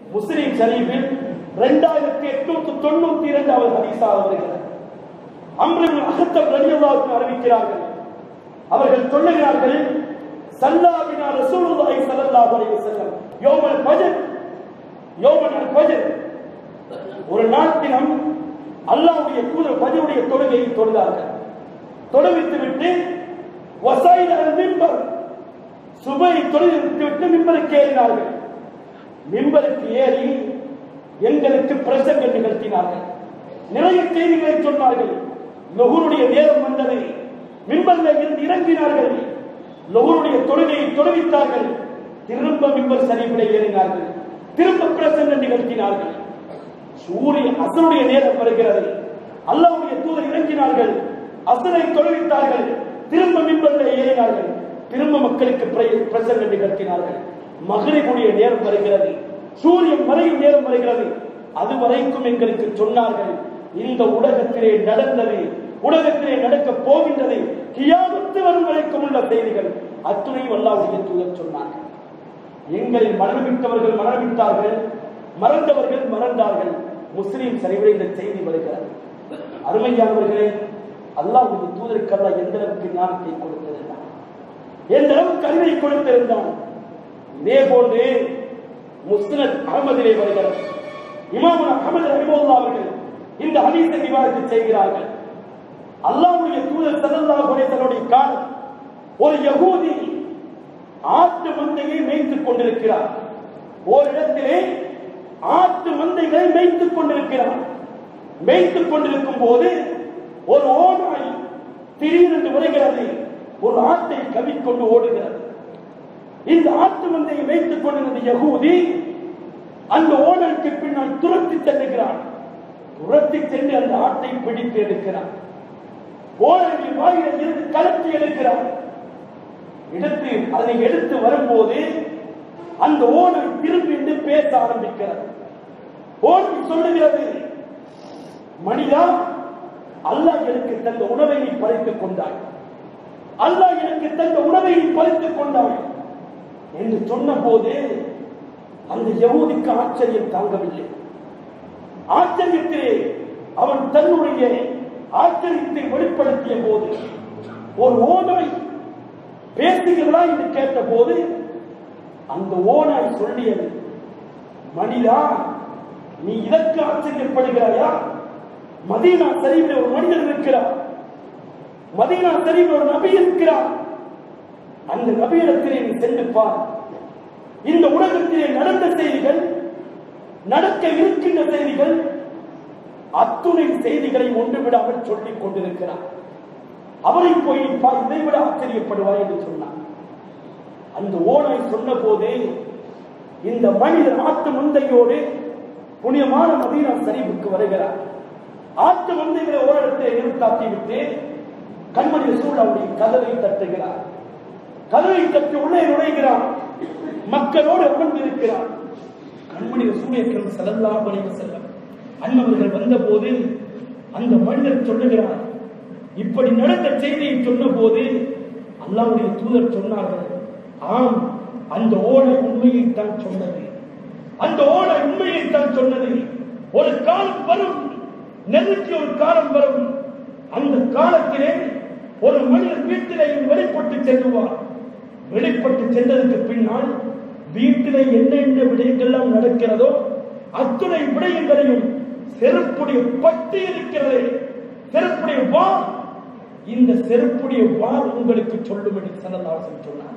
முஸ்லிம் ஷரீஃபில் இரண்டாயிரத்தி எட்நூத்தி தொண்ணூத்தி இரண்டாவது ஹதீஸாக வருகிறது அம்ரின் அகத்தம் ரலியல்லாஹு அறிவிக்கிறார்கள் அவர்கள் சொல்லுகிறார்கள் சல்லாபினா ரசூலுல்லாஹி ஸல்லல்லாஹு அலைஹி வஸல்லம் யௌமல் ஃபஜர் யௌமல் ஃபஜர் ஒரு நாட்டினம் அல்லாஹ்வுடைய தூதர் ஃபஜருடைய தொழுகையை தொழுதார்கள் தொழுவித்து விட்டு வசாயில் அல் மிம்பர் சுபை தொழுவித்து விட்டு மிம்பருக்கு ஏறினார்கள் மிம்பருக்கு ஏறி எங்களுக்கு பிரசங்கம் நிகழ்த்தினார்கள் நிறைய செய்திகளை சொன்னார்கள் லொகுருடைய நேரம் வந்தது மிம்பர்ல இருந்து இறங்கினார்கள் லொகுருடைய தொழுகையை தொழுவித்தார்கள் திரும்ப மிம்பர் சரிவிட ஏறினார்கள் திரும்ப பிரசங்கம் நிகழ்த்தினார்கள் சூரிய அசனுடைய நேரம் வருகிறது அல்லாவுடைய தூதர் இறங்கினார்கள் அசனை தொழுவித்தார்கள் திரும்ப மிம்பர்ல ஏறினார்கள் திரும்ப மக்களுக்கு பிர- பிரசங்கம் நிகழ்த்தினார்கள் மகரிபுடைய நேரம் வருகிறது சூரியன் மறையும் நேரம் வருகிறது அது வரைக்கும் எங்களுக்கு சொன்னார்கள் இந்த உலகத்திலே நடந்தது உலகத்திலே நடக்க போகின்றது கியாமத்து வரும் வரைக்கும் உள்ள செய்திகள் அத்துணையும் அல்லாவுடைய தூதர் சொன்னார்கள் எங்களில் மரணமிட்டவர்கள் மரணமிட்டார்கள் மறந்தவர்கள் மறந்தார்கள் முஸ்லீம் சரிவிட இந்த செய்தி வருகிறது அருமையானவர்களே அல்லாஹ்வுடைய தூதருக்கு அல்லாஹ் எந்த அளவுக்கு ஞானத்தை கொடுத்திருந்தான் எந்த அளவுக்கு அறிவை கொடுத்திருந்தான் இதே போன்று முஸ்னத் அகமதிலே வருகிறது இமாமுல் அகமது ரஹிமவுல்லா அவர்கள் இந்த ஹதீஸை விவாதித்து செய்கிறார்கள் அல்லாஹ்வுடைய தூதர் ஸல்லல்லாஹு அலைஹி வஸல்லம் காலம் ஒரு யகூதி ஆட்டு மந்தையை மேய்த்துக் கொண்டிருக்கிறார் ஓரிடத்திலே ஆட்டு மந்தைகளை மேய்த்துக் கொண்டிருக்கிறார் மேய்த்துக் கொண்டிருக்கும் போது ஒரு ஓநாய் திடீரென்று வருகிறது ஒரு ஆட்டை கவிக்கொண்டு ஓடுகிறது இந்த ஆட்டு மந்தையை வைத்துக் கொண்டிருந்த யகூதி அந்த ஓனருக்கு பின்னால் துரத்தி செல்லுகிறான் துரத்தி சென்று அந்த ஆட்டை பிடித்து எடுக்கிறான் ஓனரின் வாயில இருந்து கலத்தி எடுக்கிறான் எடுத்து அதை எடுத்து வரும்போது அந்த ஓனர் திரும்பி நின்று பேச ஆரம்பிக்கிறார் ஓனர் சொல்லுகிறது மனிதா அல்லாஹ் எனக்கு தந்த உணவை நீ பறித்துக் கொண்டாய் அல்லாஹ் எனக்கு தந்த உணவை நீ பறித்துக் கொண்டாய் என்று சொன்ன போது அந்த யகூதிக்கு ஆச்சரியம் தாங்கவில்லை ஆச்சரியத்திலே அவன் தன்னுடைய ஆச்சரியத்தை வெளிப்படுத்திய போது ஒரு ஓனாய் பேசுகிறதா என்று கேட்ட போது அந்த ஓனாய் சொல்லியது மனிதா நீ இதற்கு ஆச்சரியப்படுகிறாயா மதீனா சரிவில் ஒரு மனிதர் இருக்கிறார் மதீனா சரிவில் ஒரு நபி இருக்கிறார் அந்த நபியிடத்திலே நீ சென்று பார் இந்த உலகத்திலே நடந்த செய்திகள் நடக்க இருக்கின்ற செய்திகள் அத்துணை செய்திகளை ஒன்று விடாமல் சொல்லிக் கொண்டிருக்கிறார் அவரை போய் பா இதை விட ஆச்சரியப்படுவாய் என்று சொன்னார் அந்த ஓனாய் சொன்ன போதே இந்த மனிதர் ஆட்டு மந்தையோடு புனிதமான மதீனா சரிவுக்கு வருகிறார் ஆட்டு மந்தைகளை ஓரிடத்தை நிறுத்தாட்டி விட்டு கண்மணி சூழலுடைய கதவை தட்டுகிறார் கதவை தட்டி உள்ளே நுழைகிறார் மக்களோடு அமர்ந்திருக்கிறார் கண்மணி சூரியக்கிழமை செல்லல்லா பணிவு செல்லம் அண்ணவர்கள் வந்த போது அந்த மனிதர் சொல்லுகிறார் இப்படி நடந்த செய்தியை சொன்ன போது அல்லாவுடைய தூதர் சொன்னார்கள் ஆம் அந்த ஓலை உண்மையை தான் சொன்னது அந்த ஓலை உண்மையை தான் சொன்னது ஒரு காலம் வரும் நெருங்கிய ஒரு காலம் வரும் அந்த காலத்திலே ஒரு மனிதன் வீட்டிலேயும் வெளிப்பட்டு செல்லுவார் வெளிப்பட்டு சென்றதற்கு பின்னால் வீட்டிலே என்னென்ன விடயங்கள்லாம் நடக்கிறதோ அத்துணை விடயங்களையும் செருப்புடைய பட்டி இருக்கிறதே செருப்புடைய வார் இந்த செருப்புடைய வார் உங்களுக்கு சொல்லும் என்று சனதாசன் சொன்னார்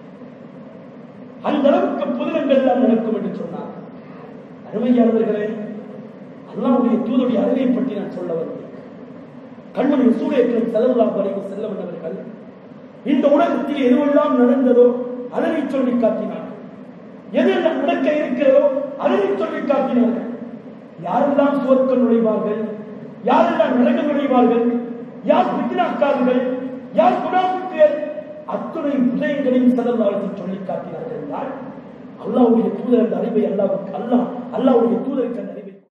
அந்த அளவுக்கு புதினங்கள் எல்லாம் நடக்கும் என்று சொன்னார் அருமையானவர்களே அல்லாவுடைய தூதுடைய அறிவை பற்றி நான் சொல்ல வருகிறேன் கண்மணி சூரியக்கிழமை செல்லல்லா வரைவு செல்ல வந்தவர்கள் இந்த உலகத்தில் எதுவெல்லாம் நடந்ததோ அதனை சொல்லி காட்டினார்கள் எதெல்லாம் நடக்க இருக்கிறதோ அதனை சொல்லி காட்டினார்கள் யாரெல்லாம் சுவர்க்கம் நுழைவார்கள் யாரெல்லாம் நரகம் நுழைவார்கள் யார் பித்னாக்காரர்கள் யார் குணாமிகள் அத்துணை விடயங்களையும் செல்லல்லாவுக்கு சொல்லி காட்டினார்கள் என்றால் அல்லாவுடைய தூதர் அந்த அறிவை அல்லாவுக்கு அல்லாஹ் அல்லாவுடைய தூதருக்கு அந்த